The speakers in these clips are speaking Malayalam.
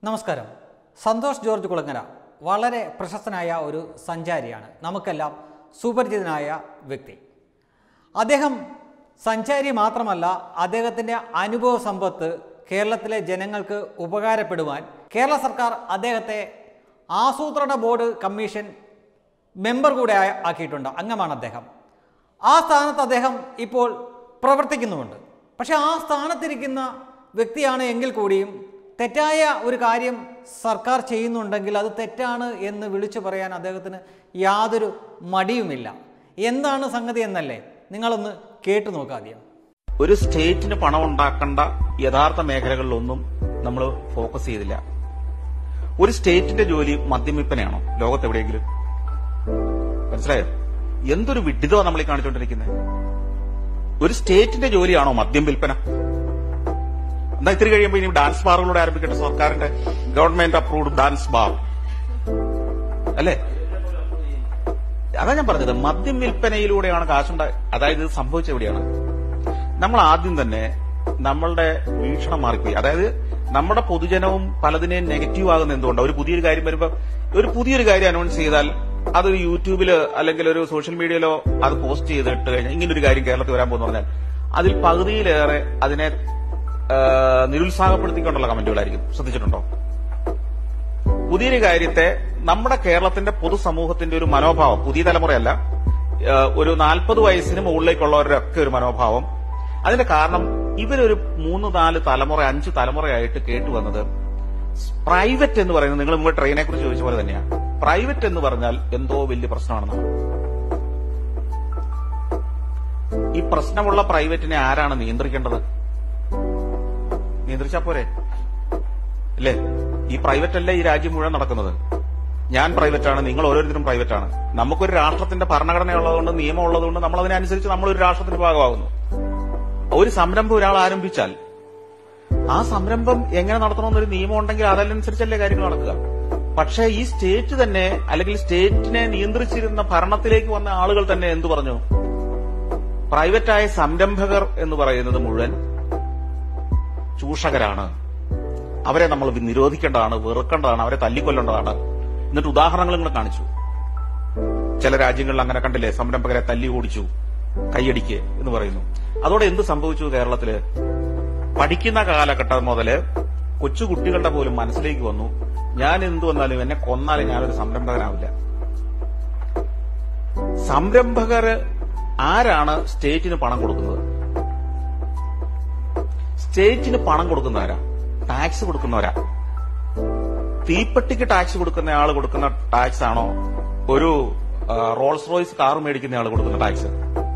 നമസ്കാരം സന്തോഷ് ജോർജ് കുളങ്ങര വളരെ പ്രശസ്തനായ ഒരു സഞ്ചാരിയാണ് നമുക്കെല്ലാം സുപരിചിതനായ വ്യക്തി അദ്ദേഹം സഞ്ചാരി മാത്രമല്ല അദ്ദേഹത്തിൻ്റെ അനുഭവ സമ്പത്ത് കേരളത്തിലെ ജനങ്ങൾക്ക് ഉപകാരപ്പെടുവാൻ കേരള സർക്കാർ അദ്ദേഹത്തെ ആസൂത്രണ ബോർഡ് കമ്മീഷൻ മെമ്പർ കൂടെ ആ- ആക്കിയിട്ടുണ്ട് അംഗമാണ് അദ്ദേഹം ആ സ്ഥാനത്ത് അദ്ദേഹം ഇപ്പോൾ പ്രവർത്തിക്കുന്നുമുണ്ട് പക്ഷേ ആ സ്ഥാനത്തിരിക്കുന്ന വ്യക്തിയാണ് എങ്കിൽ കൂടിയും തെറ്റായ ഒരു കാര്യം സർക്കാർ ചെയ്യുന്നുണ്ടെങ്കിൽ അത് തെറ്റാണ് എന്ന് വിളിച്ചു പറയാൻ അദ്ദേഹത്തിന് യാതൊരു മടിയുമില്ല എന്താണ് സംഗതി എന്നല്ലേ നിങ്ങളൊന്ന് കേട്ടു നോക്കാദ്യം ഒരു സ്റ്റേറ്റിന് പണം ഉണ്ടാക്കേണ്ട യഥാർത്ഥ മേഖലകളിലൊന്നും നമ്മൾ ഫോക്കസ് ചെയ്തില്ല ഒരു സ്റ്റേറ്റിന്റെ ജോലി മദ്യം വിൽപ്പനയാണോ ലോകത്ത് എവിടെയെങ്കിലും മനസ്സിലായോ എന്തൊരു വിഡിതമാണ് നമ്മൾ ഈ കാണിച്ചുകൊണ്ടിരിക്കുന്നത് ഒരു സ്റ്റേറ്റിന്റെ ജോലിയാണോ മദ്യം വിൽപ്പന എന്നാ ഇത്തിരി കഴിയുമ്പോൾ ഇനി ഡാൻസ് ബാറുകളോട് ആരംഭിക്കട്ടെ സർക്കാരിന്റെ ഗവൺമെന്റ് അപ്രൂവ്ഡ് ഡാൻസ് ബാർ അല്ലേ അതാ ഞാൻ പറഞ്ഞത് മദ്യം വിൽപ്പനയിലൂടെയാണ് കാശുണ്ടാ അതായത് ഇത് സംഭവിച്ച എവിടെയാണ് നമ്മൾ ആദ്യം തന്നെ നമ്മളുടെ വീക്ഷണം മാറിപ്പോയി അതായത് നമ്മുടെ പൊതുജനവും പലതിനെയും നെഗറ്റീവ് ആകുന്ന എന്തുകൊണ്ടാണ് ഒരു പുതിയൊരു കാര്യം വരുമ്പോൾ ഒരു പുതിയൊരു കാര്യം അനൗൺസ് ചെയ്താൽ അതൊരു യൂട്യൂബില് അല്ലെങ്കിൽ ഒരു സോഷ്യൽ മീഡിയയിലോ അത് പോസ്റ്റ് ചെയ്തിട്ട് കഴിഞ്ഞാൽ ഇങ്ങനൊരു കാര്യം കേരളത്തിൽ വരാൻ പോകുന്ന പറഞ്ഞാൽ അതിൽ പകുതിയിലേറെ അതിനെ ആ, നിരുത്സാഹപ്പെടുത്തിക്കൊണ്ടുള്ള കമന്റുകളായിരിക്കും ശ്രദ്ധിച്ചിട്ടുണ്ടോ പുതിയൊരു കാര്യത്തെ നമ്മുടെ കേരളത്തിന്റെ പൊതുസമൂഹത്തിന്റെ ഒരു മനോഭാവം പുതിയ തലമുറയല്ല ഏഹ് ഒരു നാൽപ്പത് വയസ്സിന് മുകളിലേക്കുള്ളവരുടെ ഒക്കെ ഒരു മനോഭാവം അതിന്റെ കാരണം ഇവരൊരു മൂന്ന് നാല് തലമുറ അഞ്ച് തലമുറയായിട്ട് കേട്ടു വന്നത് പ്രൈവറ്റ് എന്ന് പറയുന്നത് നിങ്ങൾ മുമ്പ് ട്രെയിനെ കുറിച്ച് ചോദിച്ച പോലെ തന്നെയാണ് പ്രൈവറ്റ് എന്ന് പറഞ്ഞാൽ എന്തോ വലിയ പ്രശ്നമാണെന്നാണ് ഈ പ്രശ്നമുള്ള പ്രൈവറ്റിനെ ആരാണ് നിയന്ത്രിക്കേണ്ടത് നിയന്ത്രിച്ചാ പോരെ അല്ലേ ഈ പ്രൈവറ്റ് അല്ലേ ഈ രാജ്യം മുഴുവൻ നടക്കുന്നത് ഞാൻ പ്രൈവറ്റ് ആണ് നിങ്ങൾ ഓരോരുത്തരും പ്രൈവറ്റ് ആണ് നമുക്കൊരു രാഷ്ട്രത്തിന്റെ ഭരണഘടന ഉള്ളതുകൊണ്ട് നിയമം ഉള്ളതുകൊണ്ട് നമ്മൾ അതിനനുസരിച്ച് നമ്മൾ ഒരു രാഷ്ട്രത്തിന്റെ ഭാഗമാകുന്നു ഒരു സംരംഭം ഒരാൾ ആരംഭിച്ചാൽ ആ സംരംഭം എങ്ങനെ നടത്തണമെന്നൊരു നിയമം ഉണ്ടെങ്കിൽ അതനുസരിച്ചല്ലേ കാര്യങ്ങൾ നടക്കുക പക്ഷേ ഈ സ്റ്റേറ്റ് തന്നെ അല്ലെങ്കിൽ സ്റ്റേറ്റിനെ നിയന്ത്രിച്ചിരുന്ന ഭരണത്തിലേക്ക് വന്ന ആളുകൾ തന്നെ എന്തു പറഞ്ഞു പ്രൈവറ്റായ സംരംഭകർ എന്ന് പറയുന്നത് മുഴുവൻ ചൂഷകരാണ് അവരെ നമ്മൾ നിരോധിക്കേണ്ടതാണ് വെറുക്കേണ്ടതാണ് അവരെ തല്ലിക്കൊല്ലേണ്ടതാണ് എന്നിട്ട് ഉദാഹരണങ്ങൾ നിങ്ങൾ കാണിച്ചു ചില രാജ്യങ്ങളിൽ അങ്ങനെ കണ്ടില്ലേ സംരംഭകരെ തല്ലി ഓടിച്ചു കൈയടിക്ക് എന്ന് പറയുന്നു അതോടെ എന്ത് സംഭവിച്ചു കേരളത്തില് പഠിക്കുന്ന കാലഘട്ടം മുതല് കൊച്ചു കുട്ടികളുടെ പോലും മനസ്സിലേക്ക് വന്നു ഞാൻ എന്തു വന്നാലും എന്നെ കൊന്നാലും ഞാനൊരു സംരംഭകനാവില്ല സംരംഭകര് ആരാണ് സ്റ്റേറ്റിന് പണം കൊടുക്കുന്നത് സ്റ്റേറ്റിന് പണം കൊടുക്കുന്നവരാ ടാക്സ് കൊടുക്കുന്നവരാ തീപ്പെട്ടിക്ക് ടാക്സ് കൊടുക്കുന്ന ആൾ കൊടുക്കുന്ന ടാക്സ് ആണോ ഒരു ആ, റോൾസ് റോയ്സ് കാർ മേടിക്കുന്ന ആൾ കൊടുക്കുന്ന ടാക്സ്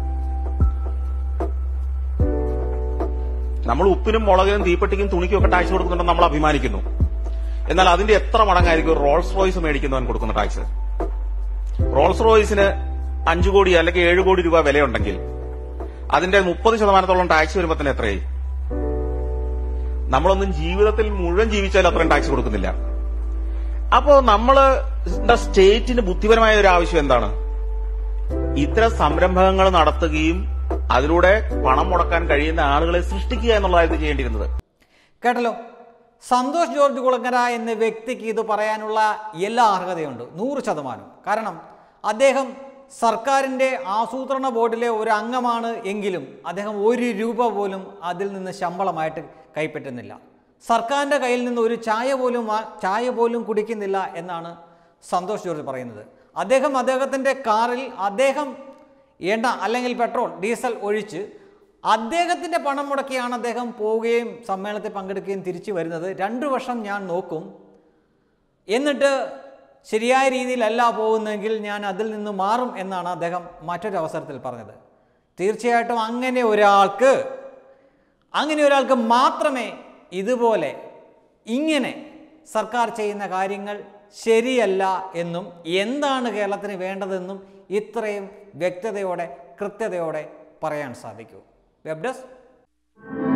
നമ്മൾ ഉപ്പിനും മുളകിനും തീപ്പെട്ടിക്കും തുണിക്കും ഒക്കെ ടാക്സ് കൊടുക്കുന്നുണ്ടെന്ന് നമ്മൾ അഭിമാനിക്കുന്നു എന്നാൽ അതിന്റെ എത്ര മടങ്ങായിരിക്കും ഒരു റോൾസ് റോയ്സ് മേടിക്കുന്നവൻ കൊടുക്കുന്ന ടാക്സ് റോൾസ് റോയ്സിന് അഞ്ചു കോടി അല്ലെങ്കിൽ ഏഴ് കോടി രൂപ വിലയുണ്ടെങ്കിൽ അതിന്റെ മുപ്പത് ശതമാനത്തോളം ടാക്സ് വരുമ്പോ തന്നെ എത്രയായി നമ്മളൊന്നും ജീവിതത്തിൽ മുഴുവൻ ജീവിച്ചാൽ അത്രയും ടാക്സ് കൊടുക്കുന്നില്ല അപ്പോ നമ്മള് സ്റ്റേറ്റിന് ബുദ്ധിപരമായ ഒരു ആവശ്യം എന്താണ് ഇത്തരം സംരംഭങ്ങൾ നടത്തുകയും അതിലൂടെ പണം മുടക്കാൻ കഴിയുന്ന ആളുകളെ സൃഷ്ടിക്കുക എന്നുള്ളതായിരുന്നു ചെയ്യേണ്ടിയിരുന്നത് കേട്ടല്ലോ സന്തോഷ് ജോർജ് കുളങ്ങര എന്ന വ്യക്തിക്ക് ഇത് പറയാനുള്ള എല്ലാ അർഹതയുണ്ട് നൂറ് ശതമാനം കാരണം അദ്ദേഹം സർക്കാരിൻ്റെ ആസൂത്രണ ബോർഡിലെ ഒരു അംഗമാണ് എങ്കിലും അദ്ദേഹം ഒരു രൂപ പോലും അതിൽ നിന്ന് ശമ്പളമായിട്ട് കൈപ്പറ്റുന്നില്ല സർക്കാരിൻ്റെ കയ്യിൽ നിന്ന് ഒരു ചായ പോലും വാ- ചായ പോലും കുടിക്കുന്നില്ല എന്നാണ് സന്തോഷ് ജോർജ് പറയുന്നത് അദ്ദേഹം അദ്ദേഹത്തിൻ്റെ കാറിൽ അദ്ദേഹം എണ്ണ അല്ലെങ്കിൽ പെട്രോൾ ഡീസൽ ഒഴിച്ച് അദ്ദേഹത്തിൻ്റെ പണം മുടക്കിയാണ് അദ്ദേഹം പോവുകയും സമ്മേളനത്തിൽ പങ്കെടുക്കുകയും തിരിച്ചു വരുന്നത് രണ്ടു വർഷം ഞാൻ നോക്കും എന്നിട്ട് ശരിയായ രീതിയിലല്ല പോകുന്നതെങ്കിൽ ഞാൻ അതിൽ നിന്ന് മാറും എന്നാണ് അദ്ദേഹം മറ്റൊരു അവസരത്തിൽ പറഞ്ഞത് തീർച്ചയായിട്ടും അങ്ങനെ ഒരാൾക്ക് അങ്ങനെ ഒരാൾക്ക് മാത്രമേ ഇതുപോലെ ഇങ്ങനെ സർക്കാർ ചെയ്യുന്ന കാര്യങ്ങൾ ശരിയല്ല എന്നും എന്താണ് കേരളത്തിന് വേണ്ടതെന്നും ഇത്രയും വ്യക്തതയോടെ കൃത്യതയോടെ പറയാൻ സാധിക്കൂ വെബ് ഡെസ്ക്